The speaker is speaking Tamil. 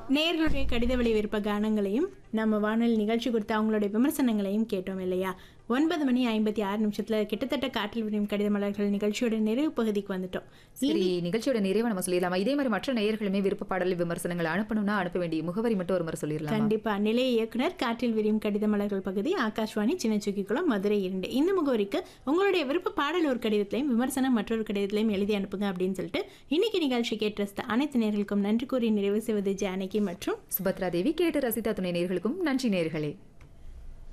நேர்களுடைய கடித வழி விருப்ப கானங்களையும் நம்ம வானொலி நிகழ்ச்சி கொடுத்த அவங்களுடைய விமர்சனங்களையும் கேட்டோம் இல்லையா ஒன்பது மணி ஐம்பத்தி ஆறு நிமிஷத்துல கிட்டத்தட்ட காற்றில் விரியும் கடித மலர்கள் நிகழ்ச்சியோட நிறைவு பகுதிக்கு வந்துட்டோம் சரி நிகழ்ச்சியோட நிறைவா நம்ம சொல்லிடலாமா இதே மாதிரி மற்ற நேயர்களுமே விருப்ப பாடல் விமர்சனங்கள் அனுப்பணும்னா அனுப்ப வேண்டிய முகவரி மட்டும் ஒரு முறை சொல்லிடலாம் கண்டிப்பா நிலைய இயக்குனர் காற்றில் விரியும் கடித மலர்கள் பகுதி ஆகாஷ்வாணி சின்னச்சுக்கிக்குளம் மதுரை இரண்டு இந்த முகவரிக்கு உங்களுடைய விருப்ப பாடல் ஒரு கடிதத்திலையும் விமர்சனம் மற்றொரு கடிதத்திலையும் எழுதி அனுப்புங்க அப்படின்னு சொல்லிட்டு இன்னைக்கு நிகழ்ச்சி கேட்டு ரசித்த அனைத்து நேர்களுக்கும் நன்றி கூறி நிறைவு செய்வது ஜானகி மற்றும் சுபத்ரா தேவி கேட்டு ரசிதா துணை நேயர்களுக்கும் நன்றி நேயர்களே